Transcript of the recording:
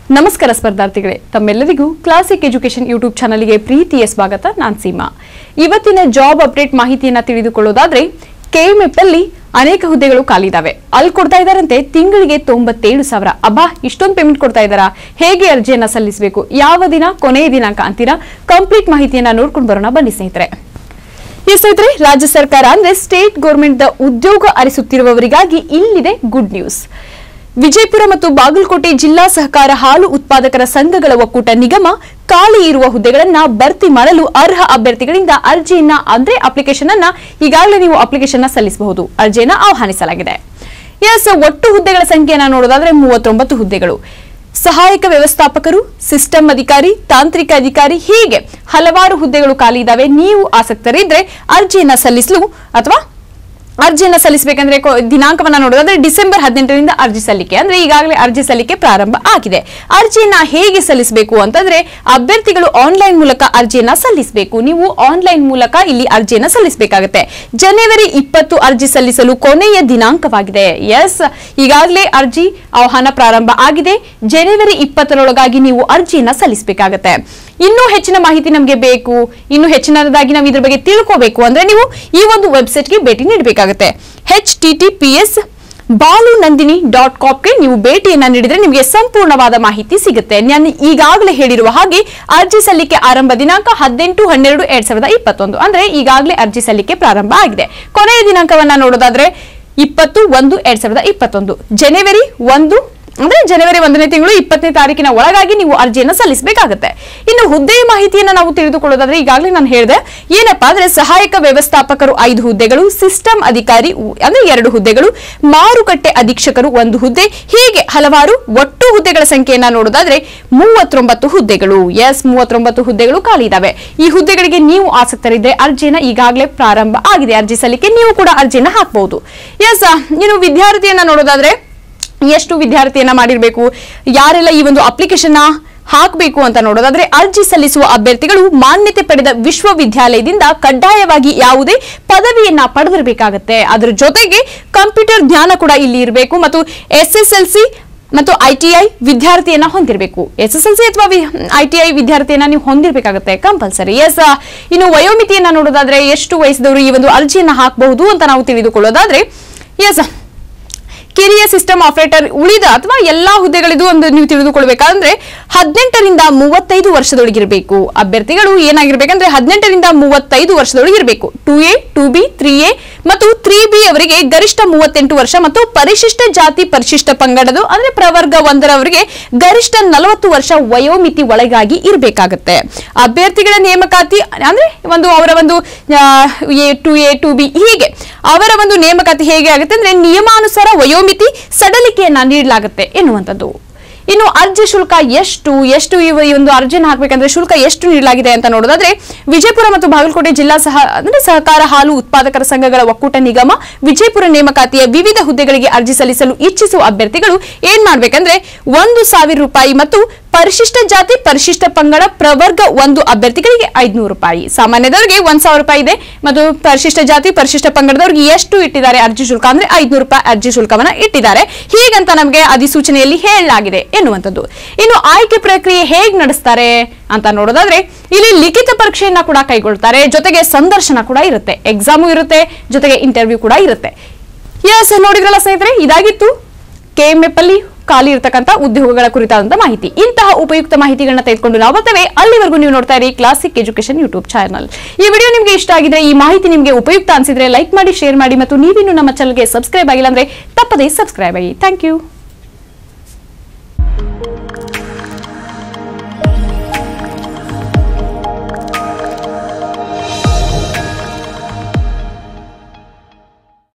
ನಮಸ್ಕಾರ ಸ್ಪರ್ಧಾರ್ಥಿಗಳೇ ತಮ್ಮೆಲ್ಲರಿಗೂ classic education YouTube ಚಾನಲ್ಗೆ ಪ್ರೀತಿಯ ಸ್ವಾಗತ ನಾನ್ ಸೀಮಾ ಇವತ್ತಿನ ಜಾಬ್ ಅಪ್ಡೇಟ್ ಮಾಹಿತಿಯನ್ನ ತಿಳಿದುಕೊಳ್ಳೋದಾದ್ರೆ ಕೆಎಂಎಫ್ ಅಲ್ಲಿ ಅನೇಕ ಹುದ್ದೆಗಳು ಖಾಲಿದಾವೆ ಅಲ್ಲಿ ಕೊಡ್ತಾ ಇದಾರಂತೆ ತಿಂಗಳಿಗೆ ತೊಂಬತ್ತೇಳು ಸಾವಿರ ಅಬ್ಬಾ ಇಷ್ಟೊಂದು ಪೇಮೆಂಟ್ ಕೊಡ್ತಾ ಇದ್ದಾರಾ ಹೇಗೆ ಅರ್ಜಿಯನ್ನ ಸಲ್ಲಿಸಬೇಕು ಯಾವ ದಿನ ಕೊನೆಯ ದಿನಾಂಕ ಅಂತೀರಾ ಕಂಪ್ಲೀಟ್ ಮಾಹಿತಿಯನ್ನ ನೋಡ್ಕೊಂಡು ಬರೋಣ ಬನ್ನಿ ಸ್ನೇಹಿತರೆ ಈ ಸ್ನೇಹಿತರೆ ರಾಜ್ಯ ಸರ್ಕಾರ ಅಂದ್ರೆ ಸ್ಟೇಟ್ ಗೌರ್ಮೆಂಟ್ ದ ಉದ್ಯೋಗ ಅರಿಸುತ್ತಿರುವವರಿಗಾಗಿ ಇಲ್ಲಿದೆ ಗುಡ್ ನ್ಯೂಸ್ ವಿಜಯಪುರ ಮತ್ತು ಬಾಗಲಕೋಟೆ ಜಿಲ್ಲಾ ಸಹಕಾರ ಹಾಲು ಉತ್ಪಾದಕರ ಸಂಘಗಳ ಒಕ್ಕೂಟ ನಿಗಮ ಖಾಲಿ ಇರುವ ಹುದ್ದೆಗಳನ್ನ ಭರ್ತಿ ಮಾಡಲು ಅರ್ಹ ಅಭ್ಯರ್ಥಿಗಳಿಂದ ಅರ್ಜಿಯನ್ನ ಅಂದ್ರೆ ಅಪ್ಲಿಕೇಶನ್ ಅನ್ನ ಈಗಾಗಲೇ ನೀವು ಅಪ್ಲಿಕೇಶನ್ ಸಲ್ಲಿಸಬಹುದು ಅರ್ಜಿಯನ್ನ ಆಹ್ವಾನಿಸಲಾಗಿದೆ ಎಸ್ ಒಟ್ಟು ಹುದ್ದೆಗಳ ಸಂಖ್ಯೆಯನ್ನ ನೋಡೋದಾದ್ರೆ ಮೂವತ್ತೊಂಬತ್ತು ಹುದ್ದೆಗಳು ಸಹಾಯಕ ವ್ಯವಸ್ಥಾಪಕರು ಸಿಸ್ಟಮ್ ಅಧಿಕಾರಿ ತಾಂತ್ರಿಕ ಅಧಿಕಾರಿ ಹೀಗೆ ಹಲವಾರು ಹುದ್ದೆಗಳು ಖಾಲಿ ಇದಾವೆ ನೀವು ಆಸಕ್ತರಿದ್ರೆ ಅರ್ಜಿಯನ್ನ ಸಲ್ಲಿಸಲು ಅಥವಾ ಅರ್ಜಿಯನ್ನ ಸಲ್ಲಿಸಬೇಕಂದ್ರೆ ಕೊ- ದಿನಾಂಕವನ್ನ ನೋಡೋದಾದ್ರೆ ಡಿಸೆಂಬರ್ ಹದಿನೆಂಟರಿಂದ ಅರ್ಜಿ ಸಲ್ಲಿಕೆ ಅಂದ್ರೆ ಈಗಾಗಲೇ ಅರ್ಜಿ ಸಲ್ಲಿಕೆ ಪ್ರಾರಂಭ ಆಗಿದೆ ಅರ್ಜಿಯನ್ನ ಹೇಗೆ ಸಲ್ಲಿಸಬೇಕು ಅಂತಂದ್ರೆ ಅಭ್ಯರ್ಥಿಗಳು ಆನ್ಲೈನ್ ಮೂಲಕ ಅರ್ಜಿಯನ್ನ ಸಲ್ಲಿಸಬೇಕು ನೀವು ಆನ್ಲೈನ್ ಮೂಲಕ ಇಲ್ಲಿ ಅರ್ಜಿಯನ್ನ ಸಲ್ಲಿಸಬೇಕಾಗುತ್ತೆ ಜನವರಿ ಇಪ್ಪತ್ತು ಅರ್ಜಿ ಸಲ್ಲಿಸಲು ಕೊನೆಯ ದಿನಾಂಕವಾಗಿದೆ ಎಸ್ ಈಗಾಗಲೇ ಅರ್ಜಿ ಆಹ್ವಾನ ಪ್ರಾರಂಭ ಆಗಿದೆ ಜನವರಿ ಇಪ್ಪತ್ತರೊಳಗಾಗಿ ನೀವು ಅರ್ಜಿಯನ್ನ ಸಲ್ಲಿಸಬೇಕಾಗತ್ತೆ ಇನ್ನೂ ಹೆಚ್ಚಿನ ಮಾಹಿತಿ ನಮಗೆ ಬೇಕು ಇನ್ನು ಹೆಚ್ಚಿನದಾಗಿ ನಾವು ಇದ್ರ ಬಗ್ಗೆ ತಿಳ್ಕೋಬೇಕು ಅಂದ್ರೆ ನೀವು ಈ ಒಂದು ವೆಬ್ಸೈಟ್ಗೆ ಭೇಟಿ ನೀಡಬೇಕಾಗುತ್ತೆ H T T P S Balu Nandini dot ಕಾಪ್ಗೆ ನೀವು ಭೇಟಿಯನ್ನ ನೀಡಿದ್ರೆ ನಿಮಗೆ ಸಂಪೂರ್ಣವಾದ ಮಾಹಿತಿ ಸಿಗುತ್ತೆ ನಾನು ಈಗಾಗಲೇ ಹೇಳಿರುವ ಹಾಗೆ ಅರ್ಜಿ ಸಲ್ಲಿಕೆ ಆರಂಭ ದಿನಾಂಕ ಹದಿನೆಂಟು ಹನ್ನೆರಡು ಎರಡ್ ಸಾವಿರದ ಇಪ್ಪತ್ತೊಂದು ಅಂದ್ರೆ ಈಗಾಗಲೇ ಅರ್ಜಿ ಸಲ್ಲಿಕೆ ಪ್ರಾರಂಭ ಆಗಿದೆ ಕೊನೆಯ ದಿನಾಂಕವನ್ನ ನೋಡೋದಾದ್ರೆ ಇಪ್ಪತ್ತು ಒಂದು ಎರಡ್ ಸಾವಿರದ ಇಪ್ಪತ್ತೊಂದು ಜನವರಿ ಒಂದು ಅಂದ್ರೆ ಜನವರಿ ಒಂದನೇ ತಿಂಗಳು ಇಪ್ಪತ್ತನೇ ತಾರೀಕಿನ ಒಳಗಾಗಿ ನೀವು ಅರ್ಜಿಯನ್ನು ಸಲ್ಲಿಸಬೇಕಾಗುತ್ತೆ ಇನ್ನು ಹುದ್ದೆಯ ಮಾಹಿತಿಯನ್ನ ನಾವು ತಿಳಿದುಕೊಳ್ಳೋದಾದ್ರೆ ಈಗಾಗಲೇ ನಾನು ಹೇಳಿದೆ ಏನಪ್ಪಾ ಅಂದ್ರೆ ಸಹಾಯಕ ವ್ಯವಸ್ಥಾಪಕರು ಐದು ಹುದ್ದೆಗಳು ಸಿಸ್ಟಮ್ ಅಧಿಕಾರಿ ಉ- ಅಂದ್ರೆ ಎರಡು ಹುದ್ದೆಗಳು ಮಾರುಕಟ್ಟೆ ಅಧೀಕ್ಷಕರು ಒಂದು ಹುದ್ದೆ ಹೀಗೆ ಹಲವಾರು ಒಟ್ಟು ಹುದ್ದೆಗಳ ಸಂಖ್ಯೆಯನ್ನ ನೋಡೋದಾದ್ರೆ ಮೂವತ್ತೊಂಬತ್ತು ಹುದ್ದೆಗಳು ಎಸ್ ಮೂವತ್ತೊಂಬತ್ತು ಹುದ್ದೆಗಳು ಖಾಲಿ ಇದಾವೆ ಈ ಹುದ್ದೆಗಳಿಗೆ ನೀವು ಆಸಕ್ತರಿದ್ದರೆ ಅರ್ಜಿಯನ್ನ ಈಗಾಗಲೇ ಪ್ರಾರಂಭ ಆಗಿದೆ ಅರ್ಜಿ ಸಲ್ಲಿಕೆ ನೀವು ಕೂಡ ಅರ್ಜಿಯನ್ನ ಹಾಕಬಹುದು ಎಸ್ ಇನ್ನು ವಿದ್ಯಾರ್ಥಿಯನ್ನ ನೋಡೋದಾದ್ರೆ ಎಷ್ಟು ವಿದ್ಯಾರ್ಥಿಯನ್ನ ಮಾಡಿರಬೇಕು ಯಾರೆಲ್ಲ ಈ ಒಂದು ಅಪ್ಲಿಕೇಶನ್ ಹಾಕಬೇಕು ಅಂತ ನೋಡೋದಾದ್ರೆ ಅರ್ಜಿ ಸಲ್ಲಿಸುವ ಅಭ್ಯರ್ಥಿಗಳು ಮಾನ್ಯತೆ ಪಡೆದ ವಿಶ್ವವಿದ್ಯಾಲಯದಿಂದ ಕಡ್ಡಾಯವಾಗಿ ಯಾವುದೇ ಪದವಿಯನ್ನ ಪಡೆದಿರಬೇಕಾಗತ್ತೆ ಅದರ ಜೊತೆಗೆ ಕಂಪ್ಯೂಟರ್ ಜ್ಞಾನ ಕೂಡ ಇಲ್ಲಿ ಇರಬೇಕು ಮತ್ತು ಎಸ್ ಎಸ್ ಎಲ್ ಸಿ ಮತ್ತು ಐಟಿಐ ವಿದ್ಯಾರ್ಥಿಯನ್ನ ಹೊಂದಿರಬೇಕು ಎಸ್ ಎಸ್ ಎಲ್ ಸಿ ಅಥವಾ ಐಟಿಐ ವಿದ್ಯಾರ್ಥಿಯನ್ನ ನೀವು ಹೊಂದಿರಬೇಕಾಗುತ್ತೆ ಕಂಪಲ್ಸರಿ ಎಸ್ ಇನ್ನು ವಯೋಮಿತಿಯನ್ನ ನೋಡೋದಾದ್ರೆ ಎಷ್ಟು ವಯಸ್ಸಿದವರು ಈ ಒಂದು ಅರ್ಜಿಯನ್ನ ಹಾಕಬಹುದು ಅಂತ ನಾವು ತಿಳಿದುಕೊಳ್ಳೋದಾದ್ರೆ ಎಸ್ ಕಿರಿಯ ಸಿಸ್ಟಮ್ ಆಪರೇಟರ್ ಉಳಿದ ಅಥವಾ ಎಲ್ಲಾ ಹುದ್ದೆಗಳಿದು ಒಂದು ನೀವು ತಿಳಿದುಕೊಳ್ಬೇಕಂದ್ರೆ ಹದಿನೆಂಟರಿಂದ ಮೂವತ್ತೈದು ವರ್ಷದೊಳಗಿರಬೇಕು ಅಭ್ಯರ್ಥಿಗಳು ಏನಾಗಿರ್ಬೇಕಂದ್ರೆ ಹದಿನೆಂಟರಿಂದ ಮೂವತ್ತೈದು ವರ್ಷದೊಳಗಿರಬೇಕು two A two B three A ಮತ್ತು ತ್ರೀ ಬಿ ಅವರಿಗೆ ಗರಿಷ್ಠ ಮೂವತ್ತೆಂಟು ವರ್ಷ ಮತ್ತು ಪರಿಶಿಷ್ಟ ಜಾತಿ ಪರಿಶಿಷ್ಟ ಪಂಗಡದು ಅಂದ್ರೆ ಪ್ರವರ್ಗ ಒಂದರವರಿಗೆ ಗರಿಷ್ಠ ನಲವತ್ತು ವರ್ಷ ವಯೋಮಿತಿ ಒಳಗಾಗಿ ಇರಬೇಕಾಗುತ್ತೆ ಅಭ್ಯರ್ಥಿಗಳ ನೇಮಕಾತಿ ಅಂದ್ರೆ ಒಂದು ಅವರ ಒಂದು A two A two B ಹೀಗೆ ಅವರ ಒಂದು ನೇಮಕಾತಿ ಹೇಗೆ ಆಗುತ್ತೆ ಅಂದ್ರೆ ನಿಯಮಾನುಸಾರ ವಯೋಮಿತಿ ಸಡಲಿಕೆಯನ್ನ ನೀಡಲಾಗುತ್ತೆ ಎನ್ನುವಂಥದ್ದು ಇನ್ನು ಅರ್ಜಿ ಶುಲ್ಕ ಎಷ್ಟು ಎಷ್ಟು ಇವ ಈ ಒಂದು ಅರ್ಜಿನ ಹಾಕಬೇಕಂದ್ರೆ ಶುಲ್ಕ ಎಷ್ಟು ನೀಡಲಾಗಿದೆ ಅಂತ ನೋಡೋದಾದ್ರೆ ವಿಜಯಪುರ ಮತ್ತು ಬಾಗಲಕೋಟೆ ಜಿಲ್ಲಾ ಸಹ ಅಂದ್ರೆ ಸಹಕಾರ ಹಾಲು ಉತ್ಪಾದಕರ ಸಂಘಗಳ ಒಕ್ಕೂಟ ನಿಗಮ ವಿಜಯಪುರ ನೇಮಕಾತಿಯ ವಿವಿಧ ಹುದ್ದೆಗಳಿಗೆ ಅರ್ಜಿ ಸಲ್ಲಿಸಲು ಇಚ್ಛಿಸುವ ಅಭ್ಯರ್ಥಿಗಳು ಏನ್ ಮಾಡ್ಬೇಕಂದ್ರೆ ಒಂದು ಸಾವಿರ ರೂಪಾಯಿ ಮತ್ತು ಪರಿಶಿಷ್ಟ ಜಾತಿ ಪರಿಶಿಷ್ಟ ಪಂಗಡ ಪ್ರವರ್ಗ ಒಂದು ಅಭ್ಯರ್ಥಿಗಳಿಗೆ ಐದ್ನೂರು ರೂಪಾಯಿ ಸಾಮಾನ್ಯದವರಿಗೆ ಒಂದ್ ಸಾವಿರ ರೂಪಾಯಿ ಇದೆ ಮತ್ತು ಪರಿಶಿಷ್ಟ ಜಾತಿ ಪರಿಶಿಷ್ಟ ಪಂಗಡದವರಿಗೆ ಎಷ್ಟು ಇಟ್ಟಿದ್ದಾರೆ ಅರ್ಜಿ ಶುಲ್ಕ ಅಂದ್ರೆ ಐದ್ನೂರು ರೂಪಾಯಿ ಅರ್ಜಿ ಶುಲ್ಕವನ್ನ ಇಟ್ಟಿದ್ದಾರೆ ಹೀಗಂತ ನಮಗೆ ಅಧಿಸೂಚನೆಯಲ್ಲಿ ಹೇಳಲಾಗಿದೆ ಎನ್ನುವಂಥದ್ದು ಇನ್ನು ಆಯ್ಕೆ ಪ್ರಕ್ರಿಯೆ ಹೇಗ್ ನಡೆಸ್ತಾರೆ ಅಂತ ನೋಡೋದಾದ್ರೆ ಇಲ್ಲಿ ಲಿಖಿತ ಪರೀಕ್ಷೆಯನ್ನ ಕೂಡ ಕೈಗೊಳ್ತಾರೆ ಜೊತೆಗೆ ಸಂದರ್ಶನ ಕೂಡ ಇರುತ್ತೆ ಎಕ್ಸಾಮು ಇರುತ್ತೆ ಜೊತೆಗೆ ಇಂಟರ್ವ್ಯೂ ಕೂಡ ಇರುತ್ತೆ ಎಸ್ ನೋಡಿದ್ರಲ್ಲ ಸ್ನೇಹಿತರೆ ಇದಾಗಿತ್ತು ಕೆಎಂಎಫ್ ಅಲ್ಲಿ ಖಾಲಿ ಇರತಕ್ಕಂತ ಉದ್ಯೋಗಗಳ ಕುರಿತಾದಂತ ಮಾಹಿತಿ ಇಂತಹ ಉಪಯುಕ್ತ ಮಾಹಿತಿಗಳನ್ನ ತೆಗೆದುಕೊಂಡು ನಾವು ಬರ್ತೇವೆ ಅಲ್ಲಿವರೆಗೂ ನೀವು ನೋಡ್ತಾ ಇರಿ ಕ್ಲಾಸಿಕ್ ಎಜುಕೇಶನ್ ಯೂಟ್ಯೂಬ್ ಚಾನಲ್ ಈ ವಿಡಿಯೋ ನಿಮಗೆ ಇಷ್ಟ ಆಗಿದ್ರೆ ಈ ಮಾಹಿತಿ ನಿಮಗೆ ಉಪಯುಕ್ತ ಅನ್ಸಿದ್ರೆ ಲೈಕ್ ಮಾಡಿ ಶೇರ್ ಮಾಡಿ ಮತ್ತು ನೀವಿನ್ನು ನಮ್ಮ ಚಾನಲ್ಗೆ ಸಬ್ಸ್ಕ್ರೈಬ್ ಆಗಿಲ್ಲ ಅಂದ್ರೆ ತಪ್ಪದೇ ಸಬ್ಸ್ಕ್ರೈಬ್ ಆಗಿ ಥ್ಯಾಂಕ್ ಯು